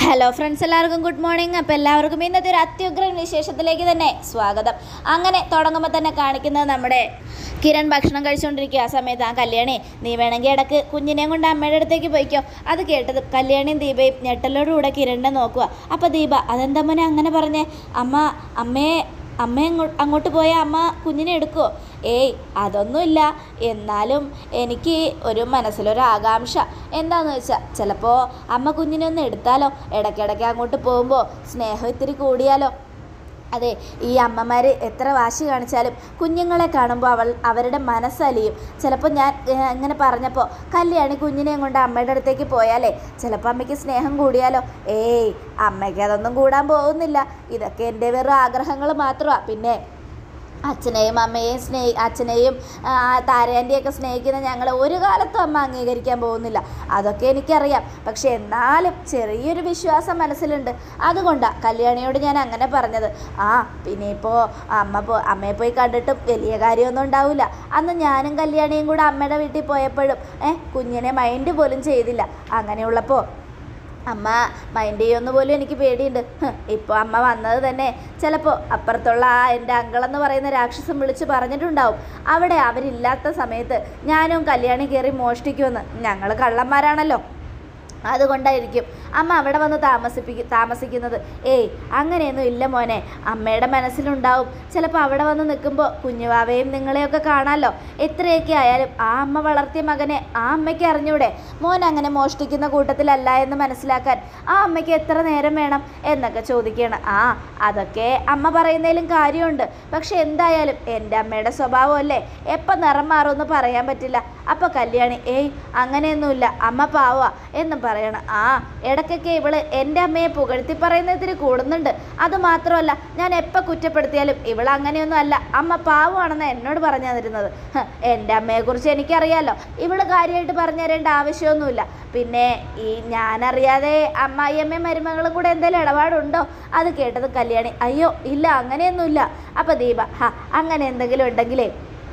hello friends എല്ലാവർക്കും good morning അപ്പോൾ എല്ലാവർക്കും ഇന്നത്തെ ഒരു അത്യുഗ്രൻ വിശേഷത്തിലേക്ക് തന്നെ സ്വാഗതം അങ്ങനെ തുടങ്ങുമ്പോൾ തന്നെ കാണിക്കുന്നത് നമ്മുടെ കിരൺ ഭക്ഷണം കഴിച്ചുകൊണ്ടിരിക്കുക ആ സമയത്ത് ആ കല്യാണി നീ വേണമെങ്കിൽ ഇടക്ക് കുഞ്ഞിനെയും കൊണ്ട് അമ്മയുടെ അടുത്തേക്ക് പോയിക്കോ അത് കേട്ടത് കല്യാണിയും ദീപയും ഞെട്ടലോടുകൂടെ കിരണിനെ നോക്കുക അപ്പോൾ ദീപ അതെന്താ മോനെ അങ്ങനെ പറഞ്ഞേ അമ്മ അമ്മയെ അമ്മ അങ്ങോട്ട് അങ്ങോട്ട് പോയാൽ അമ്മ കുഞ്ഞിനെ എടുക്കുമോ ഏയ് അതൊന്നുമില്ല എന്നാലും എനിക്ക് ഒരു മനസ്സിലൊരു ആകാംക്ഷ എന്താന്ന് വെച്ചാൽ ചിലപ്പോൾ അമ്മ കുഞ്ഞിനെ ഒന്ന് എടുത്താലോ ഇടയ്ക്കിടയ്ക്ക് അങ്ങോട്ട് പോകുമ്പോൾ സ്നേഹം ഇത്തിരി കൂടിയാലോ അതെ ഈ അമ്മമാർ എത്ര വാശി കാണിച്ചാലും കുഞ്ഞുങ്ങളെ കാണുമ്പോൾ അവൾ അവരുടെ മനസ്സലിയും ചിലപ്പോൾ ഞാൻ ഏഹ്, ഇങ്ങനെ പറഞ്ഞപ്പോൾ കല്യാണി കുഞ്ഞിനെയും കൊണ്ട് അമ്മയുടെ അടുത്തേക്ക് പോയാലേ ചിലപ്പോൾ അമ്മയ്ക്ക് സ്നേഹം കൂടിയാലോ ഏയ് അമ്മയ്ക്ക് അതൊന്നും കൂടാൻ പോകുന്നില്ല ഇതൊക്കെ എൻ്റെ വെറും ആഗ്രഹങ്ങൾ മാത്രമാണ് പിന്നെ അച്ഛനെയും അമ്മയെയും സ്നേഹി അച്ഛനെയും ആ, താരാൻ്റെയൊക്കെ സ്നേഹിക്കുന്ന ഞങ്ങൾ ഒരു കാലത്തും അമ്മ അംഗീകരിക്കാൻ പോകുന്നില്ല അതൊക്കെ എനിക്കറിയാം പക്ഷെ എന്നാലും ചെറിയൊരു വിശ്വാസം മനസ്സിലുണ്ട് അതുകൊണ്ടാണ് കല്യാണിയോട് ഞാൻ അങ്ങനെ പറഞ്ഞത് ആ പിന്നെ ഇപ്പോൾ അമ്മ പോ അമ്മയെ പോയി കണ്ടിട്ടും വലിയ കാര്യമൊന്നും ഉണ്ടാവില്ല അന്ന് ഞാനും കല്യാണിയും കൂടെ അമ്മയുടെ വീട്ടിൽ പോയപ്പോഴും ഏ കുഞ്ഞിനെ മൈൻഡ് പോലും ചെയ്തില്ല അങ്ങനെയുള്ളപ്പോൾ അമ്മ മൈൻഡ് ചെയ്യുമെന്ന് പോലും എനിക്ക് പേടിയുണ്ട് ഇപ്പോൾ അമ്മ വന്നത് തന്നെ ചിലപ്പോൾ അപ്പുറത്തുള്ള ആ എൻ്റെ അങ്കിളെന്ന് പറയുന്ന രാക്ഷസം വിളിച്ച് പറഞ്ഞിട്ടുണ്ടാവും അവിടെ അവരില്ലാത്ത സമയത്ത് ഞാനും കല്യാണി കയറി മോഷ്ടിക്കുമെന്ന് ഞങ്ങൾ കള്ളന്മാരാണല്ലോ അതുകൊണ്ടായിരിക്കും അമ്മ അവിടെ വന്ന് താമസിപ്പിക്കും താമസിക്കുന്നത് ഏയ് അങ്ങനെയൊന്നും ഇല്ല മോനെ അമ്മയുടെ മനസ്സിലുണ്ടാവും ചിലപ്പോൾ അവിടെ വന്ന് നിൽക്കുമ്പോൾ കുഞ്ഞുവാവയും നിങ്ങളെയൊക്കെ കാണാമല്ലോ എത്രയൊക്കെ ആയാലും ആ അമ്മ വളർത്തിയ മകനെ ആ അമ്മയ്ക്ക് അറിഞ്ഞൂടെ മോൻ അങ്ങനെ മോഷ്ടിക്കുന്ന കൂട്ടത്തിലല്ല എന്ന് മനസ്സിലാക്കാൻ ആ അമ്മയ്ക്ക് എത്ര നേരം വേണം എന്നൊക്കെ ചോദിക്കണം ആ അതൊക്കെ അമ്മ പറയുന്നതിലും കാര്യമുണ്ട് പക്ഷെ എന്തായാലും എൻ്റെ അമ്മയുടെ സ്വഭാവമല്ലേ എപ്പം നിറം മാറുമെന്ന് പറയാൻ പറ്റില്ല അപ്പോൾ കല്യാണി ഏയ് അങ്ങനെയൊന്നുമില്ല അമ്മ പാവാ എന്നും പറയണം ആ ഇടയ്ക്കൊക്കെ ഇവള് എൻ്റെ അമ്മയെ പുകഴ്ത്തി പറയുന്നതിന് കൂടുന്നുണ്ട് അത് മാത്രമല്ല ഞാൻ എപ്പോൾ കുറ്റപ്പെടുത്തിയാലും ഇവൾ അങ്ങനെയൊന്നും അല്ല അമ്മ പാവമാണെന്ന് എന്നോട് പറഞ്ഞു തന്നിരുന്നത് ഹ്, എൻ്റെ അമ്മയെക്കുറിച്ച് എനിക്കറിയാലോ ഇവള് കാര്യമായിട്ട് പറഞ്ഞു തരേണ്ട ആവശ്യമൊന്നുമില്ല പിന്നെ ഈ ഞാനറിയാതെ അമ്മായിയമ്മയും മരുമകളും കൂടെ എന്തെങ്കിലും ഇടപാടുണ്ടോ അത് കേട്ടത് കല്യാണി അയ്യോ ഇല്ല അങ്ങനെയൊന്നുമില്ല അപ്പോൾ ദീപ ഹാ അങ്ങനെ എന്തെങ്കിലും ഉണ്ടെങ്കിലേ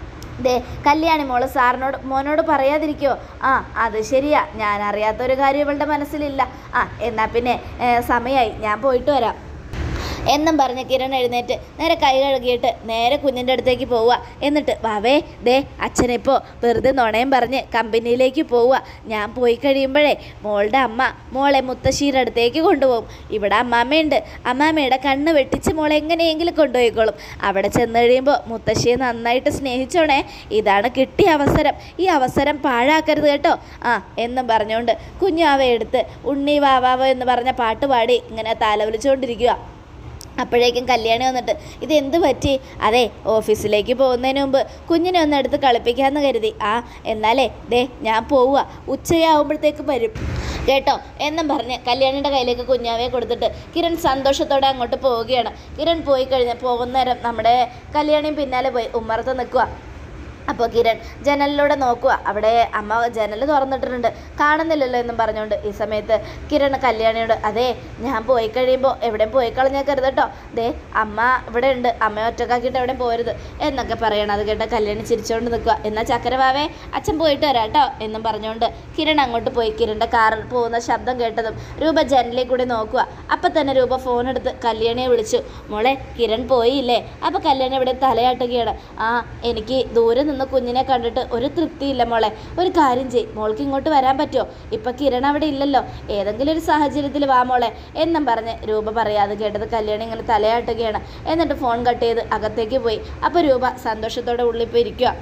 ദേ കല്യാണി മോള് സാറിനോട് മോനോട് പറയാതിരിക്കോ ആ അത് ശരിയാ ഞാൻ അറിയാത്തൊരു കാര്യം ഇവളുടെ മനസ്സിലില്ല ആ എന്നാൽ പിന്നെ ഏ, സമയമായി ഞാൻ പോയിട്ട് വരാം എന്നും പറഞ്ഞ് കിരൺ എഴുന്നേറ്റ് നേരെ കൈ കഴുകിയിട്ട് നേരെ കുഞ്ഞിൻ്റെ അടുത്തേക്ക് പോവുക എന്നിട്ട് വാവേ ദേ അച്ഛനിപ്പോൾ വെറുതെ നുണയും പറഞ്ഞ് കമ്പനിയിലേക്ക് പോവുക ഞാൻ പോയി കഴിയുമ്പോഴേ മോളുടെ അമ്മ മോളെ മുത്തശ്ശിയുടെ അടുത്തേക്ക് കൊണ്ടുപോകും ഇവിടെ അമ്മാമ്മയുണ്ട് അമ്മാമ്മയുടെ കണ്ണ് വെട്ടിച്ച് മോളെ എങ്ങനെയെങ്കിലും കൊണ്ടുപോയിക്കോളും അവിടെ ചെന്ന് കഴിയുമ്പോൾ മുത്തശ്ശിയെ നന്നായിട്ട് സ്നേഹിച്ചോണേ ഇതാണ് കിട്ടിയ അവസരം ഈ അവസരം പാഴാക്കരുത് കേട്ടോ ആ എന്നും പറഞ്ഞുകൊണ്ട് കുഞ്ഞു അവ എടുത്ത് ഉണ്ണി വാവാവോ എന്ന് പറഞ്ഞ പാട്ട് പാടി ഇങ്ങനെ തലവലിച്ചുകൊണ്ടിരിക്കുക അപ്പോഴേക്കും കല്യാണി വന്നിട്ട് ഇത് എന്ത് പറ്റി അതെ ഓഫീസിലേക്ക് പോകുന്നതിന് മുമ്പ് കുഞ്ഞിനെ ഒന്ന് എടുത്ത് കളിപ്പിക്കാമെന്ന് കരുതി ആ എന്നാലേ ദേ ഞാൻ പോവുക ഉച്ചയാവുമ്പോഴത്തേക്ക് വരും കേട്ടോ എന്നും പറഞ്ഞ് കല്യാണിയുടെ കയ്യിലേക്ക് കുഞ്ഞാവെ കൊടുത്തിട്ട് കിരൺ സന്തോഷത്തോടെ അങ്ങോട്ട് പോവുകയാണ് കിരൺ പോയി കഴിഞ്ഞ പോകുന്ന നേരം നമ്മുടെ കല്യാണിയും പിന്നാലെ പോയി ഉമ്മറത്ത് നിൽക്കുക അപ്പോൾ കിരൺ ജനലിലൂടെ നോക്കുക അവിടെ അമ്മ ജനൽ തുറന്നിട്ടിട്ടുണ്ട് കാണുന്നില്ലല്ലോ എന്നും പറഞ്ഞുകൊണ്ട് ഈ സമയത്ത് കിരൺ കല്യാണിയോട് അതെ ഞാൻ പോയി കഴിയുമ്പോൾ എവിടെയും പോയി കളഞ്ഞേക്കരുത് കേട്ടോ ദേ അമ്മ ഇവിടെ ഉണ്ട് അമ്മയെ ഒറ്റക്കാക്കിയിട്ട് എവിടെയും പോരുത് എന്നൊക്കെ പറയണം അത് കേട്ട കല്യാണി ചിരിച്ചുകൊണ്ട് നിൽക്കുക എന്നാൽ ചക്കരവാവേ അച്ഛൻ പോയിട്ട് വരാം കേട്ടോ എന്നും പറഞ്ഞുകൊണ്ട് കിരൺ അങ്ങോട്ട് പോയി കിരണിൻ്റെ കാറിൽ പോകുന്ന ശബ്ദം കേട്ടതും രൂപ ജനലിൽ കൂടി നോക്കുക അപ്പം തന്നെ രൂപ ഫോൺ എടുത്ത് കല്യാണിയെ വിളിച്ചു മോളെ കിരൺ പോയില്ലേ അപ്പോൾ കല്യാണി ഇവിടെ തലയാട്ടുകയാണ് ആ എനിക്ക് ദൂരെ നിന്ന് കുഞ്ഞിനെ കണ്ടിട്ട് ഒരു തൃപ്തിയില്ല മോളെ ഒരു കാര്യം ചെയ് മോൾക്ക് ഇങ്ങോട്ട് വരാൻ പറ്റുമോ ഇപ്പം കിരൺ അവിടെ ഇല്ലല്ലോ ഏതെങ്കിലും ഒരു സാഹചര്യത്തിൽ വാ മോളെ എന്നും പറഞ്ഞ് രൂപ പറയാതെ കേട്ടത് കല്യാണി ഇങ്ങനെ തലയാട്ടുകയാണ് എന്നിട്ട് ഫോൺ കട്ട് ചെയ്ത് അകത്തേക്ക് പോയി അപ്പോൾ രൂപ സന്തോഷത്തോടെ ഉള്ളിൽ പോയി ഇരിക്കുക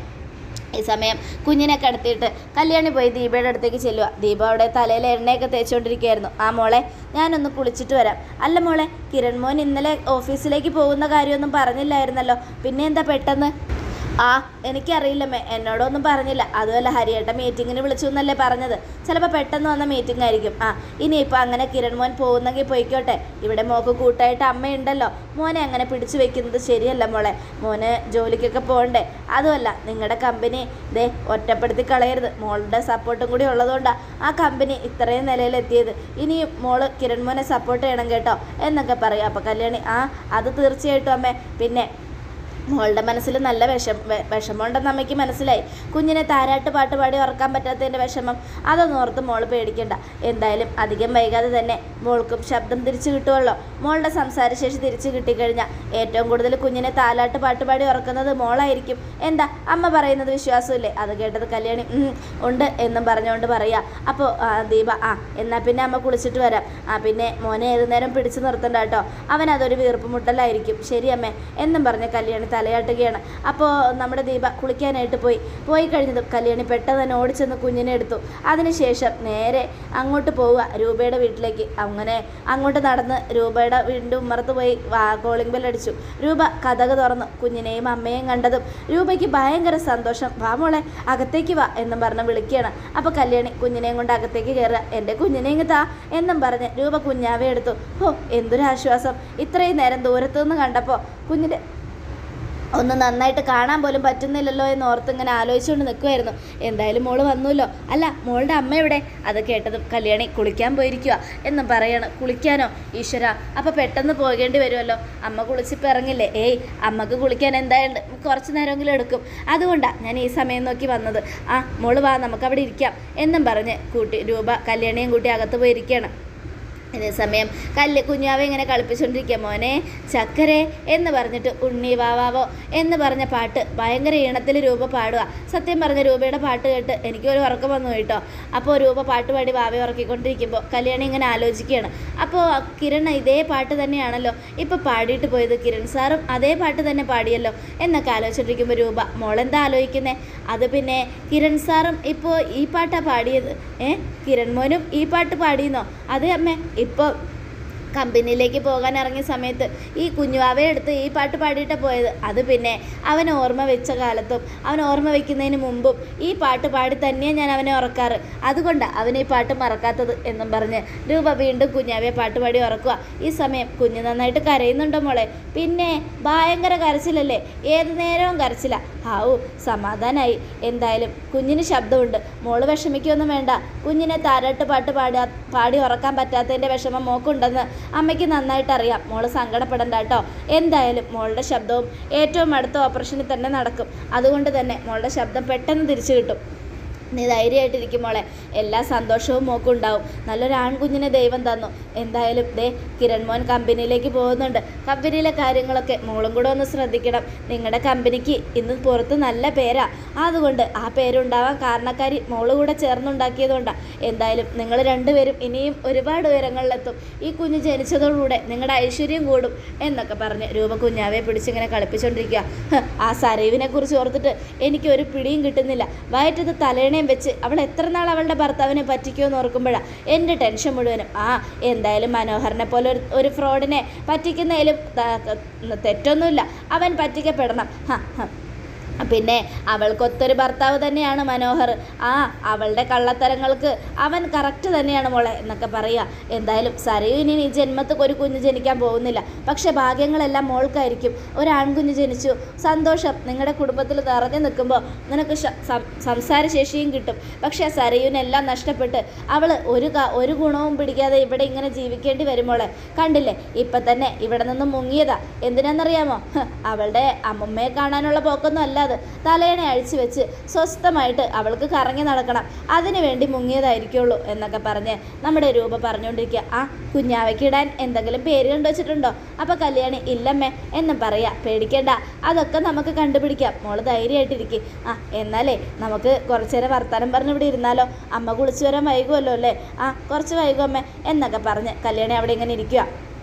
ഈ സമയം കുഞ്ഞിനെ കിടത്തിയിട്ട് കല്യാണി പോയി ദീപയുടെ അടുത്തേക്ക് ചെല്ലുക ദീപ അവിടെ തലയിൽ എണ്ണയൊക്കെ തേച്ചുകൊണ്ടിരിക്കുകയായിരുന്നു ആ മോളെ ഞാനൊന്ന് കുളിച്ചിട്ട് വരാം അല്ല മോളെ കിരൺ മോൻ ഇന്നലെ ഓഫീസിലേക്ക് പോകുന്ന കാര്യമൊന്നും പറഞ്ഞില്ലായിരുന്നല്ലോ പിന്നെ എന്താ പെട്ടെന്ന് ആ എനിക്കറിയില്ലമ്മേ എന്നോടൊന്നും പറഞ്ഞില്ല അതുമല്ല ഹരിയേട്ട മീറ്റിങ്ങിന് വിളിച്ചു എന്നല്ലേ പറഞ്ഞത് ചിലപ്പോൾ പെട്ടെന്ന് വന്ന മീറ്റിംഗ് ആയിരിക്കും ആ ഇനിയിപ്പോൾ അങ്ങനെ കിരൺ മോൻ പോകുന്നെങ്കിൽ പോയിക്കോട്ടെ ഇവിടെ മോക്ക് കൂട്ടായിട്ട് അമ്മയുണ്ടല്ലോ മോനെ അങ്ങനെ പിടിച്ചു വെക്കുന്നത് ശരിയല്ല മോളെ മോന് ജോലിക്കൊക്കെ പോകണ്ടേ അതുമല്ല നിങ്ങളുടെ കമ്പനി ദേ ഒറ്റപ്പെടുത്തി കളയരുത് മോളുടെ സപ്പോർട്ടും കൂടി ഉള്ളതുകൊണ്ടാണ് ആ കമ്പനി ഇത്രയും നിലയിലെത്തിയത് ഇനിയും മോള് കിരൺ മോനെ സപ്പോർട്ട് ചെയ്യണം കേട്ടോ എന്നൊക്കെ പറയും അപ്പോൾ കല്യാണി ആ അത് തീർച്ചയായിട്ടും അമ്മേ പിന്നെ മോളുടെ മനസ്സിൽ നല്ല വിഷം വെ- വിഷമമുണ്ടെന്ന് അമ്മയ്ക്ക് മനസ്സിലായി കുഞ്ഞിനെ താരാട്ട് പാട്ട് പാടി ഉറക്കാൻ പറ്റാത്തതിൻ്റെ വിഷമം അതൊന്നും ഓർത്ത് മോള് പേടിക്കണ്ട എന്തായാലും അധികം വൈകാതെ തന്നെ മോൾക്കും ശബ്ദം തിരിച്ചു കിട്ടുമല്ലോ മോളുടെ സംസാരശേഷി തിരിച്ചു കിട്ടിക്കഴിഞ്ഞാൽ ഏറ്റവും കൂടുതൽ കുഞ്ഞിനെ താലാട്ട് പാട്ടുപാടി ഉറക്കുന്നത് മോളായിരിക്കും എന്താ അമ്മ പറയുന്നത് വിശ്വാസമില്ലേ അത് കേട്ടത് കല്യാണി "ഉം, ഉണ്ട് എന്നും പറഞ്ഞുകൊണ്ട് പറയാ അപ്പോൾ ദീപ ആ എന്നാൽ പിന്നെ അമ്മ കുളിച്ചിട്ട് വരാം ആ പിന്നെ മോനെ ഏത് നേരം പിടിച്ചു നിർത്തണ്ട കേട്ടോ അവൻ അതൊരു വീർപ്പ് മുട്ടലായിരിക്കും ശരി അമ്മേ എന്നും പറഞ്ഞ് കല്യാണി തലയാട്ടുകയാണ് അപ്പോൾ നമ്മുടെ ദീപ കുളിക്കാനായിട്ട് പോയി പോയി കഴിഞ്ഞതും കല്യാണി പെട്ടെന്ന് തന്നെ ഓടിച്ചെന്ന് കുഞ്ഞിനെ എടുത്തു അതിനുശേഷം നേരെ അങ്ങോട്ട് പോവുക രൂപയുടെ വീട്ടിലേക്ക് അങ്ങനെ അങ്ങോട്ട് നടന്ന് രൂപയുടെ വീടിൻ്റെ ഉമ്മറത്ത് പോയി വാ കോളിംഗ് ബെൽ അടിച്ചു രൂപ കഥക് തുറന്നു കുഞ്ഞിനെയും അമ്മയെയും കണ്ടതും രൂപയ്ക്ക് ഭയങ്കര സന്തോഷം വാ മോളെ അകത്തേക്ക് വാ എന്നും പറഞ്ഞ് വിളിക്കുകയാണ് അപ്പോൾ കല്യാണി കുഞ്ഞിനെയും കൊണ്ട് അകത്തേക്ക് കയറുക എൻ്റെ കുഞ്ഞിനെ ഇങ്ങ് താ എന്നും പറഞ്ഞ് രൂപ കുഞ്ഞാവെ എടുത്തു ഹോ എന്തൊരു ആശ്വാസം ഇത്രയും നേരം ദൂരത്തു നിന്ന് കണ്ടപ്പോൾ കുഞ്ഞിൻ്റെ ഒന്ന് നന്നായിട്ട് കാണാൻ പോലും പറ്റുന്നില്ലല്ലോ എന്ന് ഓർത്ത് ഇങ്ങനെ ആലോചിച്ചുകൊണ്ട് നിൽക്കുമായിരുന്നു എന്തായാലും മോള് വന്നല്ലോ അല്ല മോളുടെ അമ്മ എവിടെ അത് കേട്ടതും കല്യാണി കുളിക്കാൻ പോയിരിക്കുക എന്നും പറയണം കുളിക്കാനോ ഈശ്വര അപ്പോൾ പെട്ടെന്ന് പോകേണ്ടി വരുമല്ലോ അമ്മ കുളിച്ചിപ്പോൾ ഇറങ്ങില്ലേ ഏയ് അമ്മക്ക് കുളിക്കാൻ എന്തായാലും കുറച്ച് നേരമെങ്കിലും എടുക്കും അതുകൊണ്ടാണ് ഞാൻ ഈ സമയം നോക്കി വന്നത് ആ മോള് വാ നമുക്ക് അവിടെ ഇരിക്കാം എന്നും പറഞ്ഞ് കൂട്ടി രൂപ കല്യാണിയും കൂട്ടി അകത്ത് പോയിരിക്കുകയാണ് ഇതേ സമയം കല്ല് കുഞ്ഞാവെ ഇങ്ങനെ കളിപ്പിച്ചുകൊണ്ടിരിക്കുക മോനെ ചക്കരെ എന്ന് പറഞ്ഞിട്ട് ഉണ്ണി വാവാവോ എന്ന് പറഞ്ഞ പാട്ട് ഭയങ്കര ഈണത്തിൽ രൂപ പാടുക സത്യം പറഞ്ഞ രൂപയുടെ പാട്ട് കേട്ട് എനിക്കൊരു ഉറക്കം വന്നു കേട്ടോ അപ്പോൾ രൂപ പാട്ട് പാടി വാവെ ഉറക്കിക്കൊണ്ടിരിക്കുമ്പോൾ കല്യാണി ഇങ്ങനെ ആലോചിക്കുകയാണ് അപ്പോൾ കിരൺ ഇതേ പാട്ട് തന്നെയാണല്ലോ ഇപ്പോൾ പാടിയിട്ട് പോയത് കിരൺ സാറും അതേ പാട്ട് തന്നെ പാടിയല്ലോ എന്നൊക്കെ ആലോചിച്ചിട്ടിരിക്കുമ്പോൾ രൂപ മോളെന്താ ആലോചിക്കുന്നേ അത് പിന്നെ കിരൺ സാറും ഇപ്പോൾ ഈ പാട്ടാണ് പാടിയത് ഏ കിരൺ മോനും ഈ പാട്ട് പാടിയെന്നോ അതെ അമ്മേ ഇപ്പോൾ കമ്പനിയിലേക്ക് പോകാൻ ഇറങ്ങിയ സമയത്ത് ഈ കുഞ്ഞുവാവയെ എടുത്ത് ഈ പാട്ട് പാടിയിട്ടാണ് പോയത് അത് പിന്നെ അവൻ ഓർമ്മ വെച്ച കാലത്തും അവൻ ഓർമ്മ വെക്കുന്നതിന് മുമ്പും ഈ പാട്ട് പാടി തന്നെയാണ് ഞാൻ അവനെ ഉറക്കാറ് അതുകൊണ്ടാണ് അവൻ ഈ പാട്ട് മറക്കാത്തത് എന്നും പറഞ്ഞ് രൂപ വീണ്ടും കുഞ്ഞാവയെ പാട്ട് പാടി ഉറക്കുക ഈ സമയം കുഞ്ഞ് നന്നായിട്ട് കരയുന്നുണ്ടോ മോളെ പിന്നെ ഭയങ്കര കരച്ചിലല്ലേ ഏത് നേരവും കരച്ചില ഹാവു സമാധാനായി എന്തായാലും കുഞ്ഞിന് ശബ്ദമുണ്ട് മോള് വിഷമിക്കൊന്നും വേണ്ട കുഞ്ഞിനെ താരാട്ട് പാട്ട് പാടാ പാടി ഉറക്കാൻ പറ്റാത്തതിൻ്റെ വിഷമം മോക്കുണ്ടെന്ന് അമ്മയ്ക്ക് നന്നായിട്ട് അറിയാം മോള് സങ്കടപ്പെടണ്ട കേട്ടോ എന്തായാലും മോളുടെ ശബ്ദവും ഏറ്റവും അടുത്ത ഓപ്പറേഷനിൽ തന്നെ നടക്കും അതുകൊണ്ട് തന്നെ മോളുടെ ശബ്ദം പെട്ടെന്ന് തിരിച്ചു കിട്ടും നീ ധൈര്യമായിട്ടിരിക്കും മോളെ എല്ലാ സന്തോഷവും മോക്കുണ്ടാവും നല്ലൊരു ആൺകുഞ്ഞിനെ ദൈവം തന്നു എന്തായാലും ദേ കിരൺ മോൻ കമ്പനിയിലേക്ക് പോകുന്നുണ്ട് കമ്പനിയിലെ കാര്യങ്ങളൊക്കെ മോളും കൂടെ ഒന്ന് ശ്രദ്ധിക്കണം നിങ്ങളുടെ കമ്പനിക്ക് ഇന്ന് പുറത്ത് നല്ല പേരാ അതുകൊണ്ട് ആ പേരുണ്ടാവാൻ കാരണക്കാരി മോള് കൂടെ ചേർന്നുണ്ടാക്കിയതുകൊണ്ടാണ് എന്തായാലും നിങ്ങൾ രണ്ടുപേരും ഇനിയും ഒരുപാട് ഉയരങ്ങളിലെത്തും ഈ കുഞ്ഞ് ജനിച്ചതോടുകൂടെ നിങ്ങളുടെ ഐശ്വര്യം കൂടും എന്നൊക്കെ പറഞ്ഞ് രൂപ കുഞ്ഞാവെ പിടിച്ചിങ്ങനെ കളിപ്പിച്ചുകൊണ്ടിരിക്കുക ഹ്, ആ സരയുവിനെ കുറിച്ച് ഓർത്തിട്ട് എനിക്ക് ഒരു പിടിയും കിട്ടുന്നില്ല വയറ്റത്ത് തലേണയും വെച്ച് അവൾ എത്ര നാൾ അവളുടെ ഭർത്താവിനെ പറ്റിക്കുമെന്ന് ഓർക്കുമ്പോഴാണ് എൻ്റെ ടെൻഷൻ മുഴുവനും ആ എന്തായാലും മനോഹരനെ പോലെ ഒരു ഒരു ഫ്രോഡിനെ പറ്റിക്കുന്നതിലും ത- തെറ്റൊന്നുമില്ല അവൻ പറ്റിക്കപ്പെടണം ഹ ഹ പിന്നെ അവൾക്കൊത്തൊരു ഭർത്താവ് തന്നെയാണ് മനോഹർ ആ അവളുടെ കള്ളത്തരങ്ങൾക്ക് അവൻ കറക്റ്റ് തന്നെയാണ് മോളെ എന്നൊക്കെ പറയുക എന്തായാലും സരയു ഇനി ഈ ജന്മത്തിൽ ഒരു കുഞ്ഞ് ജനിക്കാൻ പോകുന്നില്ല പക്ഷെ ഭാഗ്യങ്ങളെല്ലാം മോൾക്കായിരിക്കും ഒരു ആൺകുഞ്ഞ് ജനിച്ചു സന്തോഷം നിങ്ങളുടെ കുടുംബത്തിൽ നിറഞ്ഞു നിൽക്കുമ്പോൾ നിനക്ക് ശ- സം- സംസാരശേഷിയും കിട്ടും പക്ഷേ സരയുവിനെല്ലാം നഷ്ടപ്പെട്ട് അവൾ ഒരു ക- ഒരു ഗുണവും പിടിക്കാതെ ഇവിടെ ഇങ്ങനെ ജീവിക്കേണ്ടി വരും മോളെ കണ്ടില്ലേ ഇപ്പം തന്നെ ഇവിടെ നിന്ന് മുങ്ങിയതാ എന്തിനാണെന്നറിയാമോ ഹ്, അവളുടെ അമ്മമ്മയെ കാണാനുള്ള പോക്കൊന്നും അല്ല അത് തലേണ അഴിച്ചു വെച്ച് സ്വസ്ഥമായിട്ട് അവൾക്ക് കറങ്ങി നടക്കണം അതിനു വേണ്ടി മുങ്ങിയതായിരിക്കുള്ളൂ എന്നൊക്കെ പറഞ്ഞ് നമ്മുടെ രൂപ പറഞ്ഞുകൊണ്ടിരിക്കുക ആ കുഞ്ഞാവയ്ക്ക് ഇടാൻ എന്തെങ്കിലും പേര് കണ്ടു വെച്ചിട്ടുണ്ടോ അപ്പോൾ കല്യാണി ഇല്ലമ്മേ എന്നും പറയാ പേടിക്കണ്ട അതൊക്കെ നമുക്ക് കണ്ടുപിടിക്കാം മോള് ധൈര്യമായിട്ടിരിക്കും ആ എന്നാലേ നമുക്ക് കുറച്ചു നേരം വർത്തമാനം പറഞ്ഞ് ഇവിടെ ഇരുന്നാലോ അമ്മ കുളിച്ചു വരാൻ വൈകുമല്ലോ അല്ലേ ആ കുറച്ച് വൈകും അമ്മേ എന്നൊക്കെ പറഞ്ഞ് കല്യാണി അവിടെ ഇങ്ങനെ ഇരിക്കുക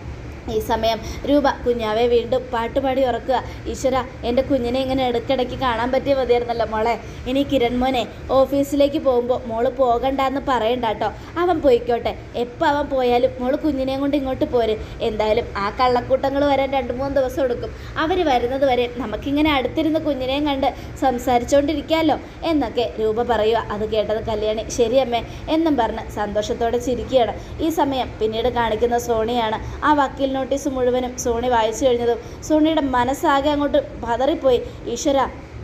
ഈ സമയം രൂപ കുഞ്ഞാവെ വീണ്ടും പാട്ടുപാടി ഉറക്കുക ഈശ്വര എൻ്റെ കുഞ്ഞിനെ ഇങ്ങനെ ഇടയ്ക്കിടയ്ക്ക് കാണാൻ പറ്റിയ മതിയായിരുന്നല്ലോ മോളെ ഇനി കിരൺ മോനെ ഓഫീസിലേക്ക് പോകുമ്പോൾ മോള് പോകണ്ടെന്ന് പറയണ്ട കേട്ടോ അവൻ പോയിക്കോട്ടെ എപ്പോൾ അവൻ പോയാലും മോള് കുഞ്ഞിനെയും കൊണ്ട് ഇങ്ങോട്ട് പോര് എന്തായാലും ആ കള്ളക്കൂട്ടങ്ങൾ വരാൻ രണ്ട് മൂന്ന് ദിവസം എടുക്കും അവർ വരുന്നത് വരെ നമുക്കിങ്ങനെ അടുത്തിരുന്ന് കുഞ്ഞിനെയും കണ്ട് സംസാരിച്ചുകൊണ്ടിരിക്കാമല്ലോ എന്നൊക്കെ രൂപ പറയുക അത് കേട്ടത് കല്യാണി ശരിയമ്മേ എന്നും പറഞ്ഞ് സന്തോഷത്തോടെ ചിരിക്കുകയാണ് ഈ സമയം പിന്നീട് കാണിക്കുന്ന സോണിയാണ് ആ വക്കീൽ നോട്ടീസ് മുഴുവനും സോണി വായിച്ചു കഴിഞ്ഞതും സോണിയുടെ മനസ്സാകെ അങ്ങോട്ട് പതറിപ്പോയി ഈശ്വര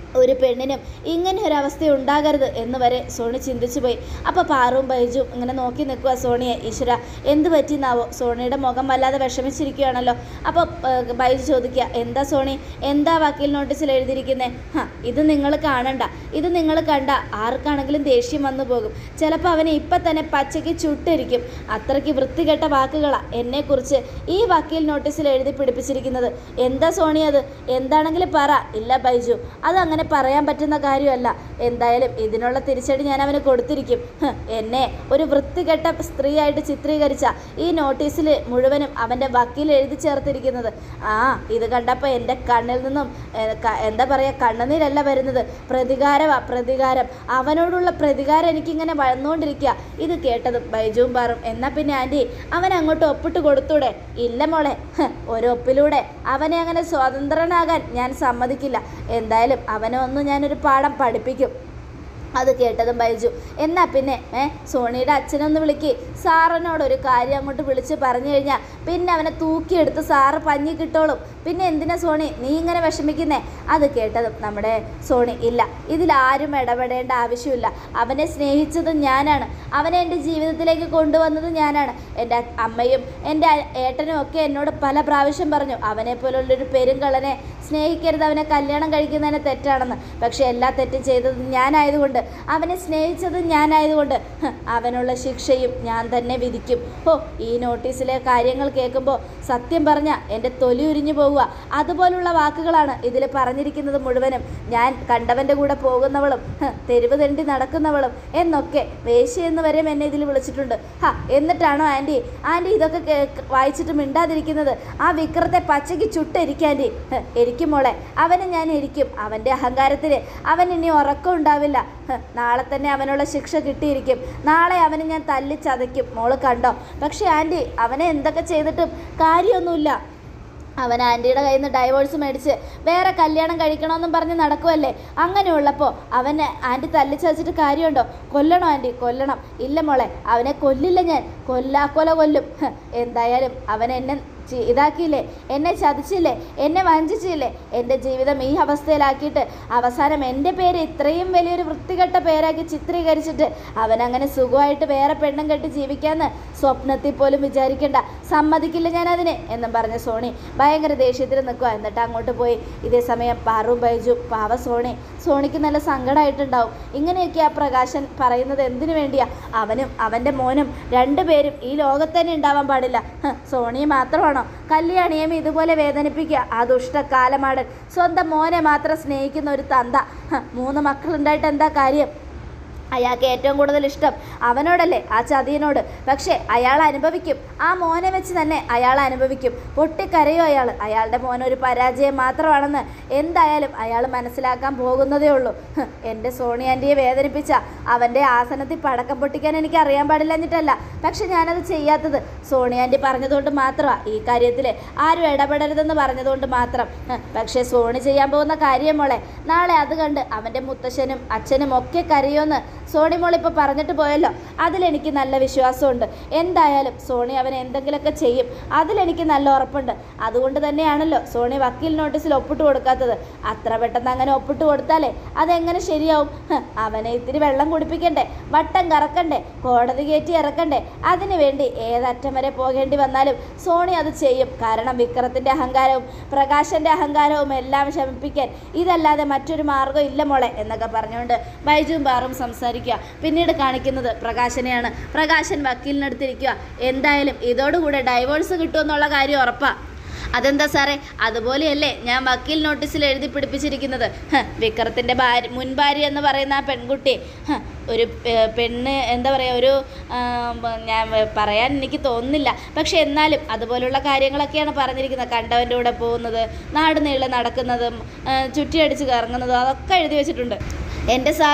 ഒരു പെണ്ണിനും ഇങ്ങനെ ഒരു അവസ്ഥ ഉണ്ടാകരുത് എന്ന് വരെ സോണി ചിന്തിച്ചു പോയി അപ്പോൾ പാറും ബൈജും ഇങ്ങനെ നോക്കി നിൽക്കുക സോണിയെ ഈശ്വര എന്ത് പറ്റിയെന്നാവോ സോണിയുടെ മുഖം വല്ലാതെ വിഷമിച്ചിരിക്കുകയാണല്ലോ അപ്പോൾ ഏഹ്, ബൈജു ചോദിക്കുക എന്താ സോണി എന്താ വക്കീൽ നോട്ടീസിൽ എഴുതിയിരിക്കുന്നത് ഹാ ഇത് നിങ്ങൾ കാണണ്ട ഇത് നിങ്ങൾ കണ്ട ആർക്കാണെങ്കിലും ദേഷ്യം വന്നു പോകും ചിലപ്പോൾ അവനെ ഇപ്പം തന്നെ പച്ചയ്ക്ക് ചുട്ടിരിക്കും അത്രയ്ക്ക് വൃത്തികെട്ട വാക്കുകളാണ് എന്നെക്കുറിച്ച് ഈ വക്കീൽ നോട്ടീസിൽ എഴുതി പിടിപ്പിച്ചിരിക്കുന്നത് എന്താ സോണി അത് എന്താണെങ്കിലും പറ ഇല്ല ബൈജു അതങ്ങനെ പറയാൻ പറ്റുന്ന കാര്യമല്ല എന്തായാലും ഇതിനുള്ള തിരിച്ചടി ഞാൻ അവന് കൊടുത്തിരിക്കും ഹ്, എന്നെ ഒരു വൃത്തികെട്ട സ്ത്രീയായിട്ട് ചിത്രീകരിച്ച ഈ നോട്ടീസിൽ മുഴുവനും അവൻ്റെ വക്കീൽ എഴുതി ചേർത്തിരിക്കുന്നത് ആ ഇത് കണ്ടപ്പോൾ എൻ്റെ കണ്ണിൽ നിന്നും ഏ, ക- എന്താ പറയുക കണ്ണുനീരല്ല വരുന്നത് പ്രതികാരമാ പ്രതികാരം അവനോടുള്ള പ്രതികാരം എനിക്കിങ്ങനെ വന്നുകൊണ്ടിരിക്കുക ഇത് കേട്ടതും ബൈജുവും പാറും എന്നാൽ പിന്നെ ആൻറ്റി അവൻ അങ്ങോട്ട് ഒപ്പിട്ട് കൊടുത്തൂടെ ഇല്ല മോളെ ഹ്, ഒരൊപ്പിലൂടെ അവനെ അങ്ങനെ സ്വതന്ത്രനാകാൻ ഞാൻ സമ്മതിക്കില്ല എന്തായാലും അവനെ ഒന്ന് ഞാനൊരു പാഠം പഠിപ്പിക്കും അത് കേട്ടതും ബൈജു എന്നാ പിന്നെ ഏ സോണിയുടെ അച്ഛനൊന്ന് വിളിക്ക് സാറിനോട് ഒരു കാര്യം അങ്ങോട്ട് വിളിച്ച് പറഞ്ഞു കഴിഞ്ഞാൽ പിന്നെ അവനെ തൂക്കിയെടുത്ത് സാറ് പഞ്ഞി കിട്ടോളും പിന്നെ എന്തിനാ സോണി നീ ഇങ്ങനെ വിഷമിക്കുന്നേ അത് കേട്ടതും നമ്മുടെ സോണി ഇല്ല ഇതിലാരും ഇടപെടേണ്ട ആവശ്യമില്ല അവനെ സ്നേഹിച്ചത് ഞാനാണ് അവനെ എൻ്റെ ജീവിതത്തിലേക്ക് കൊണ്ടുവന്നത് ഞാനാണ് എൻ്റെ അമ്മയും എൻ്റെ ഏട്ടനും ഒക്കെ എന്നോട് പല പ്രാവശ്യം പറഞ്ഞു അവനെ പോലുള്ളൊരു പെരുങ്കളനെ സ്നേഹിക്കരുത് അവനെ കല്യാണം കഴിക്കുന്നതിന് തെറ്റാണെന്ന് പക്ഷേ എല്ലാ തെറ്റും ചെയ്തത് ഞാനായതുകൊണ്ട് അവനെ സ്നേഹിച്ചത് ഞാനായതുകൊണ്ട് ഹ്, അവനുള്ള ശിക്ഷയും ഞാൻ തന്നെ വിധിക്കും ഓ ഈ നോട്ടീസിലെ കാര്യങ്ങൾ കേൾക്കുമ്പോൾ സത്യം പറഞ്ഞ എൻ്റെ തൊലി ഉരിഞ്ഞു പോവുക അതുപോലുള്ള വാക്കുകളാണ് ഇതിൽ പറഞ്ഞിരിക്കുന്നത് മുഴുവനും ഞാൻ കണ്ടവൻ്റെ കൂടെ പോകുന്നവളും ഹ്, തെരുവ് തെണ്ടി നടക്കുന്നവളും എന്നൊക്കെ വേശ്യ എന്ന് വരെ എന്നെ ഇതിൽ വിളിച്ചിട്ടുണ്ട് ഹാ എന്നിട്ടാണോ ആൻറ്റി ആൻറ്റി ഇതൊക്കെ കേ- വായിച്ചിട്ട് മിണ്ടാതിരിക്കുന്നത് ആ വിക്രത്തെ പച്ചയ്ക്ക് ചുട്ടിരിക്കും ആൻറ്റി ഹ്, എരിക്കും മോളെ അവനെ ഞാൻ എരിക്കും അവൻ്റെ അഹങ്കാരത്തിൽ അവൻ ഇനി ഉറക്കം ഉണ്ടാവില്ല ഹ്, നാളെ തന്നെ അവനുള്ള ശിക്ഷ കിട്ടിയിരിക്കും നാളെ അവനെ ഞാൻ തല്ലി ചതയ്ക്കും മോള് കണ്ടോ പക്ഷേ ആൻറ്റി അവനെ എന്തൊക്കെ ചെയ്തിട്ടും കാര്യമൊന്നുമില്ല അവൻ ആൻറ്റിയുടെ കയ്യിൽ നിന്ന് ഡൈവോഴ്സ് മേടിച്ച് വേറെ കല്യാണം കഴിക്കണമെന്നും പറഞ്ഞ് നടക്കുമല്ലേ അങ്ങനെയുള്ളപ്പോൾ അവനെ ആൻറ്റി തല്ലിച്ചതച്ചിട്ട് കാര്യമുണ്ടോ കൊല്ലണോ ആൻറ്റി കൊല്ലണം ഇല്ല മോളെ അവനെ കൊല്ലില്ല ഞാൻ കൊല്ലാക്കൊല കൊല്ലും ഹ്, എന്തായാലും അവൻ എന്നെ ചി- ഇതാക്കിയില്ലേ എന്നെ ചതിച്ചില്ലേ എന്നെ വഞ്ചിച്ചില്ലേ എൻ്റെ ജീവിതം ഈ അവസ്ഥയിലാക്കിയിട്ട് അവസാനം എൻ്റെ പേര് ഇത്രയും വലിയൊരു വൃത്തികെട്ട പേരാക്കി ചിത്രീകരിച്ചിട്ട് അവനങ്ങനെ സുഖമായിട്ട് വേറെ പെണ്ണും കെട്ടി ജീവിക്കാമെന്ന് സ്വപ്നത്തിൽ പോലും വിചാരിക്കണ്ട സമ്മതിക്കില്ല ഞാൻ അതിന് എന്നും പറഞ്ഞ സോണി ഭയങ്കര ദേഷ്യത്തിൽ നിൽക്കുക എന്നിട്ട് അങ്ങോട്ട് പോയി ഇതേ സമയം പാറു ബൈജു പാവ സോണി സോണിക്ക് നല്ല സങ്കടമായിട്ടുണ്ടാവും ഇങ്ങനെയൊക്കെ ആ പ്രകാശൻ പറയുന്നത് എന്തിനു വേണ്ടിയാ അവനും അവൻ്റെ മോനും രണ്ടുപേരും ഈ ലോകത്ത് തന്നെ ഉണ്ടാവാൻ പാടില്ല ഹ്, സോണിയെ മാത്രമാണോ കല്യാണിയും ഇതുപോലെ വേദനിപ്പിക്കുക ആ ദുഷ്ടകാലമാടൻ സ്വന്തം മോനെ മാത്രം സ്നേഹിക്കുന്ന ഒരു തന്ത ഹ്, മൂന്ന് മക്കളുണ്ടായിട്ട് എന്താ കാര്യം അയാൾക്ക് ഏറ്റവും കൂടുതൽ ഇഷ്ടം അവനോടല്ലേ ആ ചതിയനോട് പക്ഷേ അയാൾ അനുഭവിക്കും ആ മോനെ വെച്ച് തന്നെ അയാൾ അനുഭവിക്കും പൊട്ടിക്കരയോ അയാൾ അയാളുടെ മോൻ ഒരു പരാജയം മാത്രമാണെന്ന് എന്തായാലും അയാൾ മനസ്സിലാക്കാൻ പോകുന്നതേ ഉള്ളൂ ഹ്, എൻ്റെ സോണി ആൻറ്റിയെ വേദനിപ്പിച്ച അവൻ്റെ ആസനത്തിൽ പടക്കം പൊട്ടിക്കാൻ എനിക്ക് അറിയാൻ പാടില്ലഞ്ഞിട്ടല്ല പക്ഷെ ഞാനത് ചെയ്യാത്തത് സോണി ആൻറ്റി പറഞ്ഞതുകൊണ്ട് മാത്രമാണ് ഈ കാര്യത്തിൽ ആരും ഇടപെടരുതെന്ന് പറഞ്ഞതുകൊണ്ട് മാത്രം ഹ്, പക്ഷേ സോണി ചെയ്യാൻ പോകുന്ന കാര്യം മോളെ നാളെ അത് കണ്ട് അവൻ്റെ മുത്തശ്ശനും അച്ഛനും ഒക്കെ കരയോന്ന് സോണി മോൾ ഇപ്പോൾ പറഞ്ഞിട്ട് പോയല്ലോ അതിലെനിക്ക് നല്ല വിശ്വാസമുണ്ട് എന്തായാലും സോണി അവൻ എന്തെങ്കിലുമൊക്കെ ചെയ്യും അതിലെനിക്ക് നല്ല ഉറപ്പുണ്ട് അതുകൊണ്ട് തന്നെയാണല്ലോ സോണി വക്കീൽ നോട്ടീസിൽ ഒപ്പിട്ട് കൊടുക്കാത്തത് അത്ര പെട്ടെന്ന് അങ്ങനെ ഒപ്പിട്ട് കൊടുത്താലേ അതെങ്ങനെ ശരിയാവും ഹ്, അവനെ ഇത്തിരി വെള്ളം കുടിപ്പിക്കണ്ടേ വട്ടം കറക്കണ്ടേ കോടതി കയറ്റി ഇറക്കണ്ടേ അതിനു വേണ്ടി ഏതറ്റം വരെ പോകേണ്ടി വന്നാലും സോണി അത് ചെയ്യും കാരണം വിക്രത്തിൻ്റെ അഹങ്കാരവും പ്രകാശൻ്റെ അഹങ്കാരവും എല്ലാം ശമിപ്പിക്കാൻ ഇതല്ലാതെ മറ്റൊരു മാർഗ്ഗം ഇല്ല മോളെ എന്നൊക്കെ പറഞ്ഞുകൊണ്ട് ബൈജുവും ബാറും സംസാരിക്കുക പിന്നീട് കാണിക്കുന്നത് പ്രകാശനെയാണ് പ്രകാശൻ വക്കീലിനടുത്തിരിക്കുക എന്തായാലും ഇതോടുകൂടെ ഡൈവോഴ്സ് കിട്ടുമെന്നുള്ള കാര്യം ഉറപ്പാ അതെന്താ സാറേ അതുപോലെയല്ലേ ഞാൻ വക്കീൽ നോട്ടീസിൽ എഴുതി പിടിപ്പിച്ചിരിക്കുന്നത് ഹ്, വിക്രത്തിൻ്റെ ഭാര്യ മുൻ ഭാര്യ എന്ന് പറയുന്ന ആ പെൺകുട്ടി ഹ്, ഒരു പെ- പെണ്ണ് എന്താ പറയുക ഒരു ആ, ബ- ഞാൻ വ- പറയാൻ എനിക്ക് തോന്നുന്നില്ല പക്ഷെ എന്നാലും അതുപോലുള്ള കാര്യങ്ങളൊക്കെയാണ് പറഞ്ഞിരിക്കുന്നത് കണ്ടവൻ്റെ കൂടെ പോകുന്നത് നാട് നീളെ നടക്കുന്നതും ആ, ചുറ്റിയടിച്ച് കറങ്ങുന്നതും അതൊക്കെ എഴുതി വെച്ചിട്ടുണ്ട് എൻ്റെ സാറേ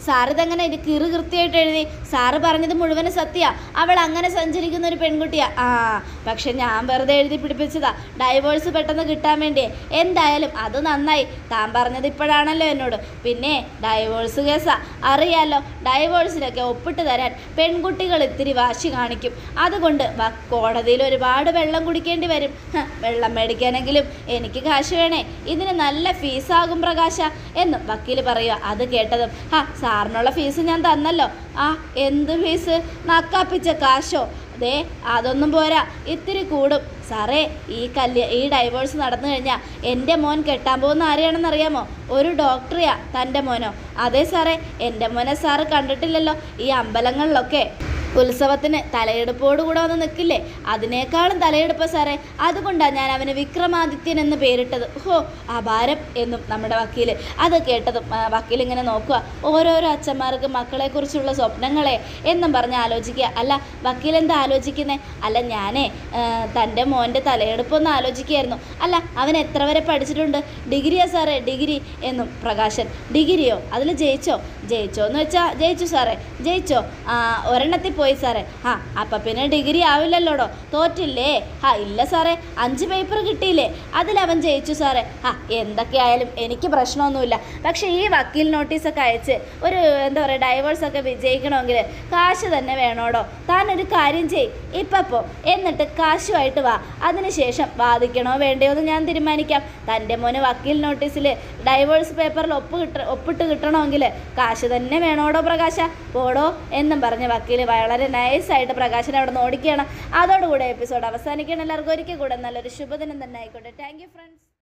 സാറ് ഇതെങ്ങനെ ഇത് കിറു കൃത്യമായിട്ട് എഴുതി സാറ് പറഞ്ഞത് മുഴുവനും സത്യ അവൾ അങ്ങനെ സഞ്ചരിക്കുന്ന ഒരു പെൺകുട്ടിയാ ആ പക്ഷെ ഞാൻ വെറുതെ എഴുതി പിടിപ്പിച്ചതാ ഡൈവോഴ്സ് പെട്ടെന്ന് കിട്ടാൻ വേണ്ടി എന്തായാലും അത് നന്നായി താൻ പറഞ്ഞത് ഇപ്പോഴാണല്ലോ എന്നോട് പിന്നെ ഡൈവോഴ്സ് കേസാ അറിയാലോ ഡൈവോഴ്സിനൊക്കെ ഒപ്പിട്ട് തരാൻ പെൺകുട്ടികൾ ഇത്തിരി വാശി കാണിക്കും അതുകൊണ്ട് വ- കോടതിയിൽ ഒരുപാട് വെള്ളം കുടിക്കേണ്ടി വരും ഹ, വെള്ളം മേടിക്കാനെങ്കിലും എനിക്ക് കാശ് വേണേ ഇതിന് നല്ല ഫീസാകും പ്രകാശ എന്നും വക്കീൽ പറയുക അത് കേട്ടതും ആ സാറിനുള്ള ഫീസ് ഞാൻ തന്നല്ലോ ആ എന്ത് ഫീസ് നക്കാപ്പിച്ച കാശോ ദേ അതൊന്നും പോരാ ഇത്തിരി കൂടും സാറേ ഈ കല്യ ഈ ഡൈവോഴ്സ് നടന്നു കഴിഞ്ഞാൽ എൻ്റെ മോൻ കെട്ടാൻ പോകുന്ന ആരെയാണെന്ന് അറിയാമോ ഒരു ഡോക്ടറെയാ തൻ്റെ മോനോ അതെ സാറേ എൻ്റെ മോനെ സാറ് കണ്ടിട്ടില്ലല്ലോ ഈ അമ്പലങ്ങളിലൊക്കെ ഉത്സവത്തിന് തലയെടുപ്പോട് കൂടെ വന്ന് നിൽക്കില്ലേ അതിനേക്കാളും തലയെടുപ്പ് സാറേ അതുകൊണ്ടാണ് ഞാൻ അവന് വിക്രമാദിത്യൻ എന്ന് പേരിട്ടത് ഹോ അപാരം എന്നും നമ്മുടെ വക്കീൽ അത് കേട്ടതും ആ, വക്കീൽ ഇങ്ങനെ നോക്കുക ഓരോരോ അച്ഛന്മാർക്ക് മക്കളെക്കുറിച്ചുള്ള സ്വപ്നങ്ങളെ എന്നും പറഞ്ഞ് ആലോചിക്കുക അല്ല വക്കീൽ എന്താ ആലോചിക്കുന്നേ അല്ല ഞാനേ ആ, തൻ്റെ മോൻ്റെ തലയെടുപ്പൊന്ന് ആലോചിക്കുകയായിരുന്നു അല്ല അവൻ എത്ര വരെ പഠിച്ചിട്ടുണ്ട് ഡിഗ്രിയാ സാറേ ഡിഗ്രി എന്നും പ്രകാശൻ ഡിഗ്രിയോ അതിൽ ജയിച്ചോ ജയിച്ചോ എന്ന് വെച്ചാൽ ജയിച്ചു സാറേ ജയിച്ചോ ആ ഒരെണ്ണത്തിൽ പോയി സാറേ ആ അപ്പം പിന്നെ ഡിഗ്രി ആവില്ലല്ലോടോ തോറ്റില്ലേ ആ ഇല്ല സാറേ അഞ്ച് പേപ്പർ കിട്ടിയില്ലേ അതിലവൻ ജയിച്ചു സാറേ ആ എന്തൊക്കെയായാലും എനിക്ക് പ്രശ്നമൊന്നുമില്ല പക്ഷേ ഈ വക്കീൽ നോട്ടീസൊക്കെ അയച്ച് ഒരു എന്താ പറയുക ഡൈവേഴ്സ് ഒക്കെ വിജയിക്കണമെങ്കിൽ കാശ് തന്നെ വേണോടോ താൻ ഒരു കാര്യം ചെയ് ഇപ്പം പോ എന്നിട്ട് കാശുമായിട്ട് വാ അതിനുശേഷം വാദിക്കണോ വേണ്ടയോ എന്ന് ഞാൻ തീരുമാനിക്കാം തൻ്റെ മോന് വക്കീൽ നോട്ടീസിൽ ഡൈവേഴ്സ് പേപ്പറിൽ ഒപ്പ് കിട്ട ഒപ്പിട്ട് കിട്ടണമെങ്കിൽ കാശ് തന്നെ വേണോടോ പ്രകാശ പോടോ എന്നും പറഞ്ഞ വക്കീൽ വളരെ നൈസായിട്ട് പ്രകാശനെ അവിടെ നിന്ന് ഓടിക്കുകയാണ് അതോടുകൂടെ എപ്പിസോഡ് അവസാനിക്കണം എല്ലാവർക്കും ഒരിക്കൽ കൂടെ നല്ലൊരു ശുഭദിനം തന്നെ ആയിക്കോട്ടെ താങ്ക് യു ഫ്രണ്ട്സ്